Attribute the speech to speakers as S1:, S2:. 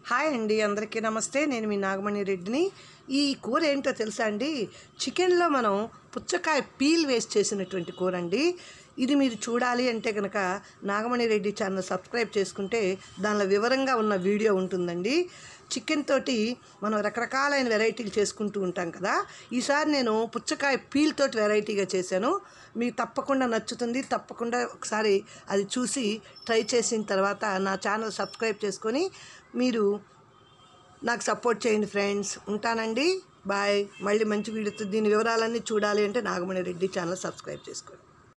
S1: hi అండి అందరికీ నమస్తే నేను మీ నాగమణి రెడ్డిని ఈ కూర ఏంటో తెలుసా అండి చికెన్లో మనం పుచ్చకాయ పీల్ వేస్ట్ చేసినటువంటి కూర అండి ఇది మీరు చూడాలి అంటే కనుక నాగమణి రెడ్డి ఛానల్ సబ్స్క్రైబ్ చేసుకుంటే దానిలో వివరంగా ఉన్న వీడియో ఉంటుందండి చికెన్ తోటి మనం రకరకాలైన వెరైటీలు చేసుకుంటూ ఉంటాం కదా ఈసారి నేను పుచ్చకాయ పీల్ తోటి వెరైటీగా చేశాను మీకు తప్పకుండా నచ్చుతుంది తప్పకుండా ఒకసారి అది చూసి ట్రై చేసిన తర్వాత నా ఛానల్ సబ్స్క్రైబ్ చేసుకొని మీరు నాకు సపోర్ట్ చేయండి ఫ్రెండ్స్ ఉంటానండి బాయ్ మళ్ళీ మంచి వీడియోతో దీని వివరాలన్నీ చూడాలి అంటే నాగమణి రెడ్డి ఛానల్ సబ్స్క్రైబ్ చేసుకోండి